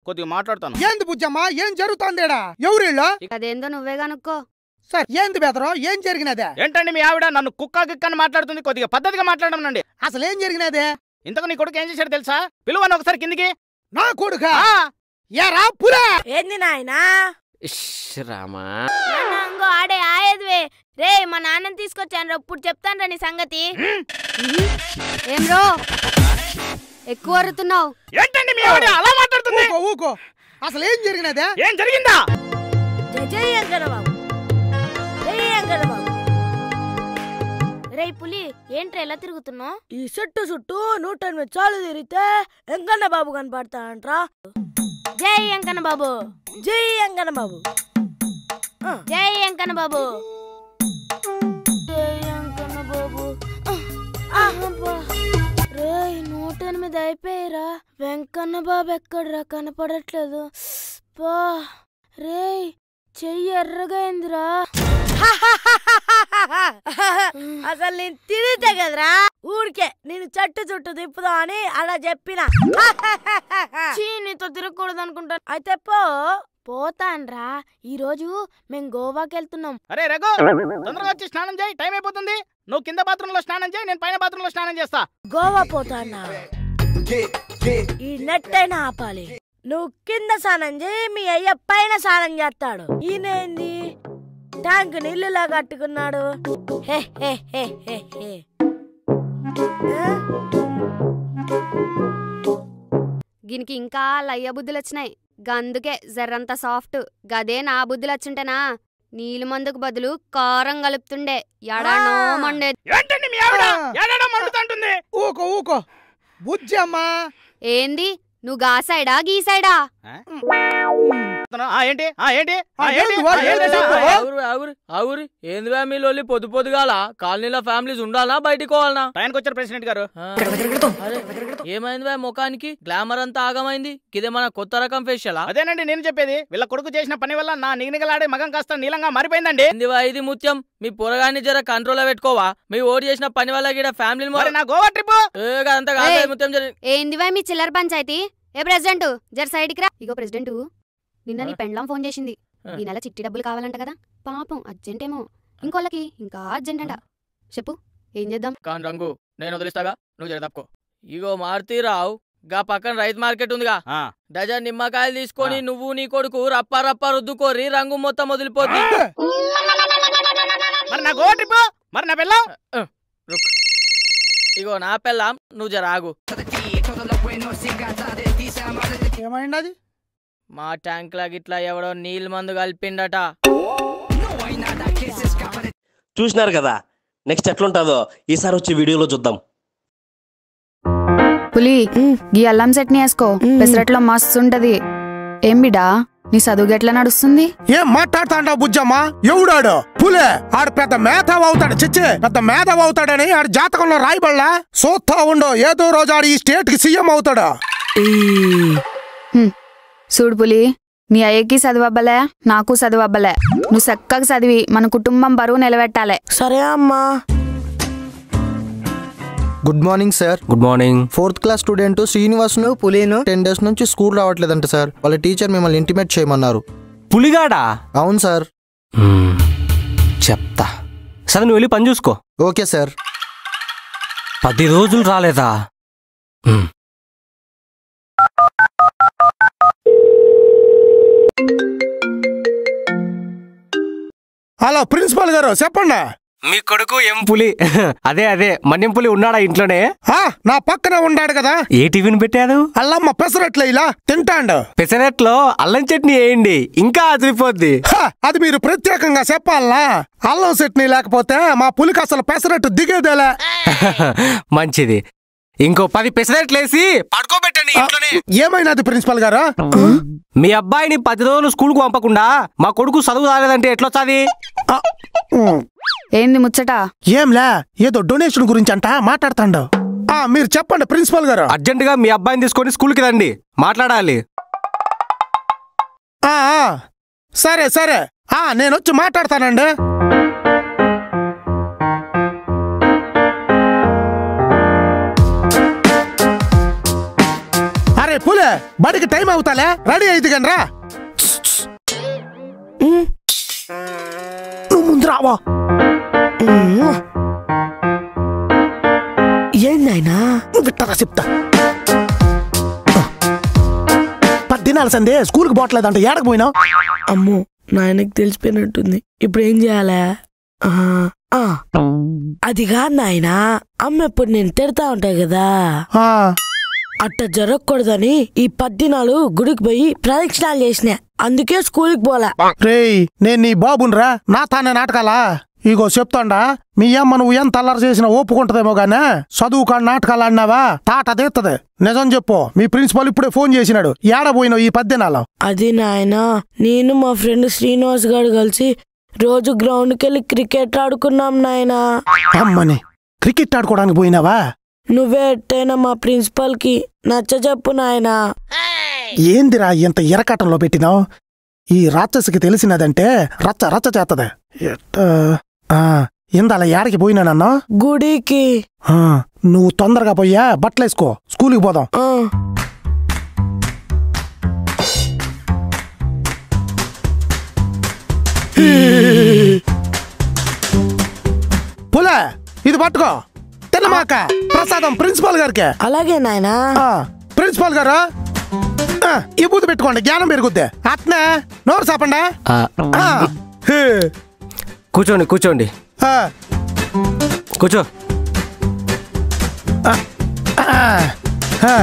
కొద్దిగా మాట్లాడతాను ఏంది బుజ్జమ్మా ఏం జరుగుతోందేడా ఎవరిళ్ళు అదేందో నువ్వే కనుక్కో సార్ ఏంది బెదరం ఏం జరిగినదే ఏంటండి మీ ఆవిడ నన్ను కుక్క గిక్కని మాట్లాడుతుంది కొద్దిగా పద్ధతిగా మాట్లాడమనండి అసలు ఏం జరిగినదే ఇంతకు నీ కొడుకు ఏం చేశాడు తెలుసా పిలువని ఒకసారి కిందికి నా కొడుక ఆ, ఏరా పులా ఏంది నాయనా ఇష్ రామా ఇంకో ఆడే ఆయేదివే రే మా నాన్నని తీసుకొచ్చాను ఇప్పుడు చెప్తాను నీ సంగతి ఏం రో ఎక్కువ అరుతున్నావు ఏంటండి మీ ఆవిడ అలా మాట్లాడుతుంది ఊకో ఊకో అసలు ఏం జరిగినదే ఏం జరిగిందా జై జై వెంకట బాబు జై వెంకట బాబు రే పులి ఏంట్రా ఎలా తిరుగుతున్నావు ఈ చెట్టు చుట్టూ నూట ఎనిమిది చాలు తిరిగితే వెంకన్న బాబు కనపడతాడంట్రా జై వెంకన్న బాబు జై వెంకన్న బాబు జై వెంకన్న బాబు జై వెంకన్న బాబు అబ్బా. రేయ్ నూట ఎనిమిది అయిపోయారా వెంకన్న బాబు ఎక్కడ్రా కనపడట్లేదు పా రేయ్ చెయ్యి ఎర్రగా అయిందిరా అసలు నేను తిరిగితే కదరా ఊరికే నేను చెట్టు చుట్టూ తిప్పుదా అని అలా చెప్పిన చీ, నీతో తిరగకూడదు అనుకుంటాను అయితే పో పోతాన్రా ఈ రోజు మేము గోవాకి వెళ్తున్నాం అరే రఘు తొందరగా వచ్చి స్నానం చేయి టైం అయిపోతుంది నువ్వు కింద బాత్రూమ్ లో స్నానం చేయి నేను పైన బాత్రూమ్ లో స్నానం చేస్తా గోవా పోతాన్నా ఈ నెట్ అయినా ఆపాలి నువ్వు కింద స్నానం చేయి మీ అయ్య పైన స్నానం చేస్తాడు ఈయనేంది ట్యాంక్ నీళ్ళులా కట్టుకున్నాడు హే హే హే హే హే. ఆ? దీనికి ఇంకా లయ్య బుద్ధులు వచ్చినాయి గందుకే జర్రంత సాఫ్ట్ గదే నా బుద్ధులు వచ్చింటేనా నీళ్ళు మందుకు బదులు కారం కలుపుతుండే ఎడానో ఆ. మండేది ఏంటండి మీ ఆవిడ ఏడాడో మండుతుంటుంది ఊకో ఊకో బుజ్జమ్మా ఏంది నువ్వు గా సైడా గీ సైడా ఆ, ఏంటి ఆ, ఏంటి ఆ, ఆ, ఏంటి ఏంది వాడు ఆ, ఏంటి? ఏంటి చెప్పు? ఆగురు ఆగురు ఆగురు ఏందివా మీ లొల్లి పొద్దు పొద్దుగాల కాలనీలో ఫ్యామిలీస్ ఉండాలా బయటికి పోవాలనా టైంకి వచ్చారు ప్రెసిడెంట్ గారు ఆ. అరే, ఏమైందివా ముఖానికి గ్లామర్ అంతా ఆగమైంది ఇదే మన కొత్త రకం ఫేషియలా అదేనండి నేను చెప్పేది వీళ్ళ కొడుకు చేసిన పని వల్ల నా నిగనిగలాడే మగం కాస్త నీలంగా మారిపోయిందండి ఏందివా ఇది ముత్యం మీ పొరగాన్ని జర కంట్రోల్ పెట్టుకోవా మీ ఓడి చేసిన పని వల్ల గిడ ఫ్యామిలీ మరి నా గోవా ట్రిప్ అంత కాదు ఏయ్. ముత్యం జర ఏందివా మీ చిల్లర పంచాయతీ ఏ ప్రెసిడెంట్ జర సైడ్కి రా ఇగో ప్రెసిడెంట్ నిన్న నీ పెండ్లాం ఫోన్ చేసింది ఆ. ఈ నెల చిట్టి డబ్బులు కావాలంట కదా పాపం అర్జెంటేమో ఇంకోళ్ళకి ఇంకా అర్జెంట్ అంట చెప్పు ఏం చేద్దాం కాని రంగు నేను వదిలిస్తాగా నువ్వు జర తప్పుకో ఇగో మారుతీరావు గా పక్కన రైతు మార్కెట్ ఉందిగా ఆ, డజన్ నిమ్మకాయలు తీసుకొని ఆ. నువ్వు నీ కొడుకు రప్ప రప్ప రుద్దుకోరి రంగు మొత్తం వదిలిపోద్ది మరి నా గోవా ట్రిప్ మరి నా పిల్ల ఇగో నా పెళ్ళాం నువ్వు జర ఆగు ఏమైంది అది మా ట్యాంక్ లా గిట్లా ఎవడో నీళ్ళ మందు కలిపిండట చూసినారు కదా నెక్స్ట్ ఎట్లుంటుందో ఈసారి వచ్చి వీడియోలో చూద్దాం పులి గీ అల్లం చట్నీ వేసుకో పెసరట్లో మస్తు ఉంటది ఏం బిడా నీ చదువు ఎట్లా నడుస్తుంది ఏం మాట్లాడుతాండావు బుజ్జమ్మా ఎవడాడు పులే ఆడు పెద్ద మేధావి అవుతాడు చిచ్చి పెద్ద మేధావి అవుతాడని ఆడు జాతకంలో రాయబడలా చూస్తా ఉండో ఏదో రోజు ఆడు ఈ స్టేట్ కి సీఎం అవుతాడు చూడు పులి నీ అయ్యకి చదువబ్బలే నాకు చదువబ్బలే నువ్వు చక్కగా చదివి మన కుటుంబం బరువు నిలబెట్టాలే సరే అమ్మా good morning sir good morning fourth class student శ్రీనివాస్ను పులిను టెన్ డేస్ నుంచి స్కూల్ రావట్లేదంట సార్ వాళ్ళ టీచర్ మిమ్మల్ని ఇంటిమేట్ చేయమన్నారు పులిగాడా అవును సార్ చెప్తా సరే నువ్వు వెళ్ళి పని చూసుకో ఓకే సార్ పది రోజులు రాలేదా మ్మ్. హలో ప్రిన్సిపల్ గారు చెప్పండి మీ కొడుకు ఎం పులి అదే అదే మన్యం పులి ఉన్నాడా ఇంట్లోనే ఆ, నా పక్కనే ఉండాడు కదా ఏ టిఫిన్ పెట్టారు అల్లమ్మ పెసరట్లే ఇలా తింటాండు పెసరట్లో అల్లం చట్నీ వేయండి ఇంకా అదిరిపోద్ది హ, అది మీరు ప్రత్యేకంగా చెప్పాలనా అల్లం చట్నీ లేకపోతే మా పులికి అసలు పెసరట్టు దిగేదేలే మంచిది ఇంకో పది పెసరట్లేసి పడుకోబెట్టండి ఇంట్లోనే ఏమైనది ప్రిన్సిపల్ గారు మీ అబ్బాయిని పది రోజులు స్కూల్కు పంపకుండా మా కొడుకు చదువు రాలేదంటే ఎట్లొచ్చాది ఆ, ఉమ్, ఏంది ముచ్చట ఏంలే ఏదో డొనేషన్ గురించి అంట మాట్లాడుతాండు ఆ మీరు చెప్పండి ప్రిన్సిపల్ గారు అర్జెంటుగా మీ అబ్బాయిని తీసుకొని స్కూల్కి రండి మాట్లాడాలి ఆ, ఆ, సరే సరే ఆ నేను వచ్చి మాట్లాడతానండి అరే పులే బడికి టైం అవుతాలే రెడీ అయితే కానీ రా నువ్వు ముందు రావా ఏందైనా నువ్వు విట్టరా చెప్తా పద్దినాలు సందే స్కూల్కి పోవట్లేదంట ఏడకు పోయినావు అమ్మో నాయనకి తెలిసిపోయినట్టుంది ఇప్పుడు ఏం చేయాలా ఆ, ఆ. అది కాదు నాయన అమ్మ ఎప్పుడు నేను తిడతా ఉంటాయి కదా అట్ట జరగకూడదని ఈ పద్దినాలు గుడికి పోయి ప్రదక్షిణాలు చేసిన అందుకే స్కూల్కి పోలా రేయ్ నేను నీ బాబునిరా నా తానే నాటకాలా ఇగో చెప్తాండా మీ అమ్మ నువ్వు ఎంత అల్లరి చేసినా ఒప్పుకుంటదేమో గానే చదువు కాడ నాటకాలు ఆడినావా తాట తీత్తది నిజం చెప్పు మీ ప్రిన్సిపల్ ఇప్పుడే ఫోన్ చేసినాడు ఏడబోయినావు ఈ పద్దెనాలు అది నాయన నేను మా ఫ్రెండ్ శ్రీనివాస్ గారు కలిసి రోజు గ్రౌండ్కి వెళ్ళి క్రికెట్ ఆడుకున్నాం నాయనా అమ్మని క్రికెట్ ఆడుకోవడానికి పోయినావా నువ్వే ఎట్టైనా మా ప్రిన్సిపల్ కి నచ్చ చెప్పు నాయనా ఏందిరా ఇంత ఎరకటంలో పెట్టినావు ఈ రాక్షసికి తెలిసినదంటే రచ్చ రచ్చ చేత్తది ఎట్ట ఆ, ఇందాల ఏడకి పోయినానన్నా గుడికి ఆ, నువ్వు తొందరగా పోయా బట్టలేసుకో స్కూల్కి పోదాం ఆ, పులే ఇది పట్టుకో తిన్నమాక ప్రసాదం ప్రిన్సిపాల్ గారికి అలాగే నాయనా ఆ, ప్రిన్సిపాల్ గారు ఆ, ఈ బూతు పెట్టుకోండి జ్ఞానం పెరుగుద్ది అట్నే నోరు చాపండి ఆ, ఆ, హే, కూర్చోండి కూర్చోండి ఆ, కూర్చో ఆ, ఆ.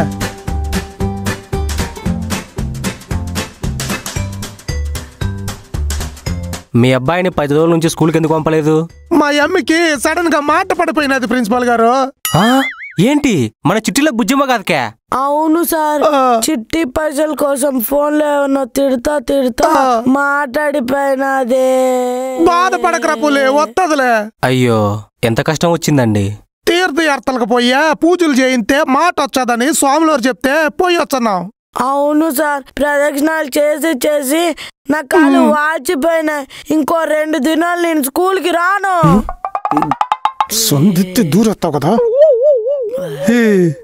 మీ అబ్బాయిని పది రోజుల నుంచి స్కూల్కి ఎందుకు పంపలేదు మా అమ్మకి సడన్ గా మాట పడిపోయినది ప్రిన్సిపాల్ గారు ఆ? ఏంటి మన చిట్టిలో బుజ్జమ్మ కాదకే అవును సార్ ఆ. చిట్టి పైసల కోసం ఫోన్ లో ఏమన్నా తిడతా తిడతా ఆ. మాట్లాడిపోయినదే బాధపడకరా పులే వత్తదులే అయ్యో ఎంత కష్టం వచ్చిందండి తీర్థయాత్రలకు పోయా పూజలు చేయితే మాట వచ్చదని స్వాములవారు చెప్తే పోయి వచ్చన్నాం అవును సార్ ప్రదక్షిణాలు చేసి చేసి నా కాళ్ళు వాచిపోయినాయి ఇంకో రెండు దినాలు నేను స్కూల్ కి రాను సొందిత్తి దూరొస్తావు కదా హే.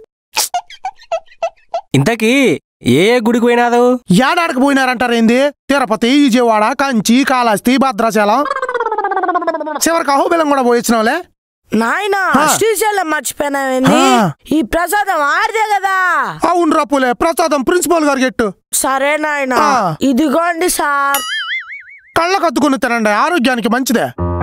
ఇంతకీ ఏ ఏ గుడికి పోయినాదు ఏడాడికి పోయినారంటారేంది తిరుపతి విజయవాడ కంచి కాళహస్తి భద్రాచలం చివరికి అహోబిలం కూడా పోయించినావులే నాయనా ఆ. శ్రీశైలం మర్చిపోయినావేంది ఆ. ఈ ప్రసాదం ఆడిదే కదా అవును రాపులే ప్రసాదం ప్రిన్సిపాల్ గారు గెట్టు సరే నాయనా ఆ. ఇదిగోండి సార్ కళ్ళకు అద్దుకుని తినండి ఆరోగ్యానికి మంచిదే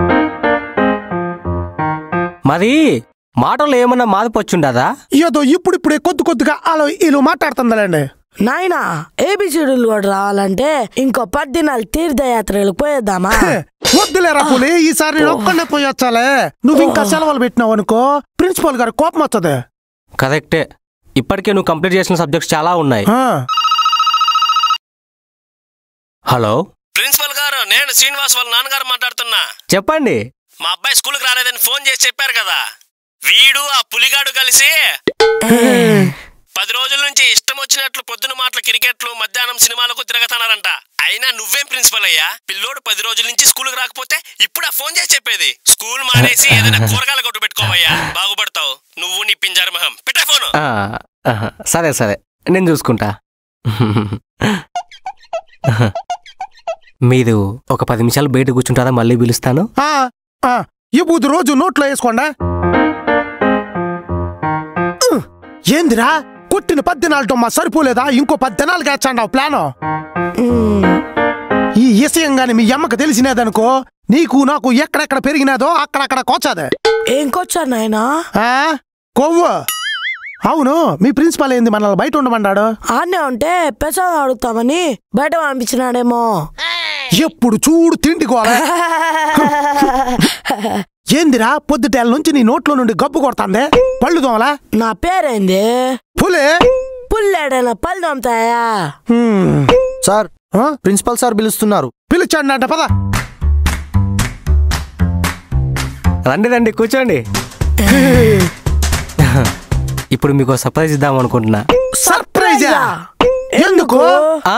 మరి మాటల్లో ఏమన్నా మాదిపొచ్చుండదా ఏదో ఇప్పుడిప్పుడే కొద్ది కొద్దిగా అలా వీళ్ళు మాట్లాడుతుందిలేండి నాయనా ఏబిసిడీలు కూడా రావాలంటే ఇంకో పది దినాలు తీర్థయాత్రలకు పోయేద్దామా వద్దులేరా పులి ఈసారి నేను ఒక్కడే పోయి వచ్చాలే నువ్వు ఇంకా సెలవులు పెట్టినావు అనుకో ప్రిన్సిపాల్ గారు కోపం వస్తుంది కరెక్టే ఇప్పటికే నువ్వు కంప్లీట్ చేసిన సబ్జెక్ట్స్ చాలా ఉన్నాయి ఆ. హలో ప్రిన్సిపల్ గారు నేను శ్రీనివాస్ వాళ్ళ నాన్నగారు మాట్లాడుతున్నా చెప్పండి మా అబ్బాయి స్కూల్కి రాలేదని ఫోన్ చేసి చెప్పారు కదా వీడు ఆ పులిగాడు కలిసి పది రోజుల నుంచి ఇష్టం వచ్చినట్లు పొద్దున మాటలు క్రికెట్లు మధ్యాహ్నం సినిమాలకు తిరగతన్నారంట అయినా నువ్వేం ప్రిన్సిపల్ అయ్యా పిల్లోడు పది రోజుల నుంచి స్కూల్కి రాకపోతే ఇప్పుడు ఆ ఫోన్ చేసి చెప్పేది స్కూల్ మానేసి ఏదైనా కూరగాయల కొట్టు పెట్టుకోవయ్యా బాగుపడతావు నువ్వు నీ పింజారు మొహం పెట్టే ఫోను ఆ, ఆహా, సరే సరే నేను చూసుకుంటా మీరు ఒక పది నిమిషాలు బయట కూర్చుంటారా మళ్ళీ పిలుస్తాను ఆ, ఆ, ఈ బూది రోజు నోట్లో వేసుకోండా ఉహ్, ఏందిరా కొట్టిన పద్దెనాలతో మా సరిపోలేదా ఇంకో పద్దెనాలు వేచ్చండావు ప్లాను ఉమ్, ఈ విషయం గాని మీ అమ్మకు తెలిసినదనుకో నీకు నాకు ఎక్కడెక్కడ పెరిగినాదో అక్కడక్కడ కోచాదే ఏం కొచ్చా నాయనా ఆ? కొవ్వు అవును మీ ప్రిన్సిపాల్ ఏంది మనల్ని బయట ఉండమన్నాడు ఆనే ఉంటే పెసాదం అడుగుతామని బయట పంపించినాడేమో ఎప్పుడు చూడు తిండి గోల ఏందిరా పొద్దుటేల నుంచి నీ నోట్లో నుండి గబ్బు కొడతాందే పళ్ళు దోమలా నా పేరేంది పులే పుల్లాడైనా పళ్ళు తోముతాయా హ్మ్. సార్ ఆ? ప్రిన్సిపల్ సార్ పిలుస్తున్నారు పిలిచాడు అంట పద రండి రండి కూర్చోండి ఇప్పుడు మీకు సర్ప్రైజ్ ఇద్దాం అనుకుంటున్నా సర్ప్రైజా ఎందుకు ఆ?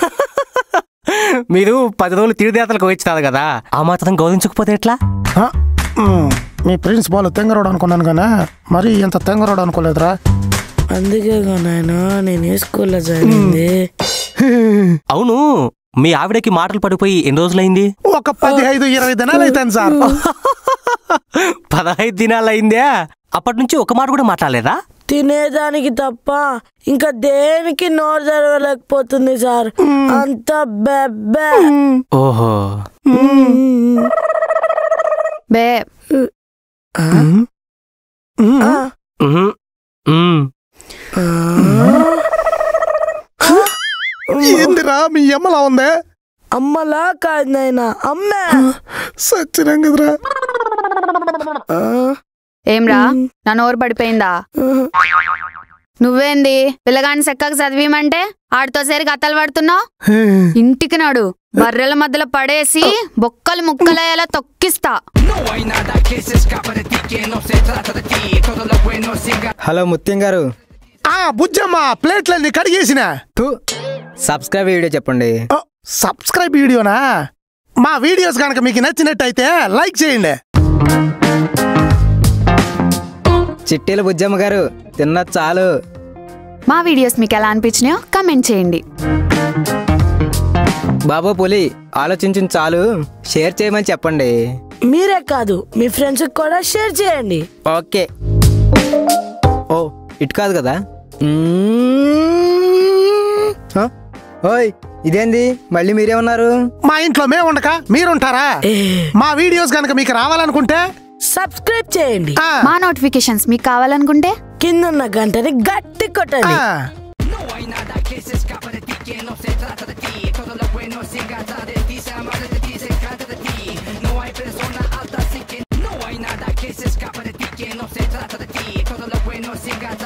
మీరు పది రోజులు తీర్థయాత్రలకు వచ్చినారు కదా ఆ మాత్రం గౌరవించకపోతే ఎట్లా ఆ? హ్మ్. మీ ప్రిన్సిపాల్ తెంగరోడు అనుకున్నాను కానీ మరీ ఇంత తెంగరోడు అనుకోలేదురా అందుకే నాయన నేను ఏ స్కూల్లో జాయిన్ అయింది అవును మీ ఆవిడకి మాటలు పడిపోయి ఎన్ని రోజులైంది ఒక పదిహేను ఇరవై దినాలు అవుతాను సార్ పదహైదు దినాలు అయిందే అప్పటి నుంచి ఒక మాట కూడా మాట్లాడలేదా తినేదానికి తప్ప ఇంకా దేనికి నోరు తెరవలేకపోతుంది సార్ అంత బెబ్బే ఓహో బే ఆ, ఉహు, ఉమ్. ఏందిరా మీ అమ్మలా ఉందే అమ్మలా కాదు నాయన అమ్మే సచ్చినాం కదరా ఏమ్రా నా నోరు పడిపోయిందా నువ్వేంది పిల్లగాని సెక్కకు చదివిమంటే ఆడితో సేరి కథలు పడుతున్నావు ఇంటికి నాడు బర్రెల మధ్యలో పడేసి బొక్కలు ముక్కలయ్యేలా తొక్కిస్తా హలో ముత్యం గారు ఆ బుజ్జమ్మ ప్లేట్లన్నీ కడిగేసిన తూ సబ్స్క్రైబ్ వీడియో చెప్పండి ఓ, సబ్స్క్రైబ్ వీడియోనా మా వీడియోస్ కనుక మీకు నచ్చినట్టయితే లైక్ చేయండి చిట్టీల బుజ్జమ్మ గారు తిన్న చాలు మా వీడియోస్ మీకు ఎలా అనిపించినాయో కమెంట్ చేయండి బాబు పులి ఆలోచించిన చాలు షేర్ చేయమని చెప్పండి మీరే కాదు మీ ఫ్రెండ్స్ కూడా షేర్ చేయండి ఓకే ఓ ఇటు కాదు కదా హ? ఓయ్ ఇదేంది మళ్ళీ మీరే ఉన్నారు మా ఇంట్లో మేము ఉండక మీరుంటారా మా వీడియోస్ కనుక మీకు రావాలనుకుంటే సబ్స్క్రైబ్ చేయండి ఆ, మా నోటిఫికేషన్స్ మీకు కావాలనుకుంటే కింద గంటని గట్టి కొట్టండి ఆ, No hay nada que se escapa de ti que no se trata de ti. Todo lo bueno siga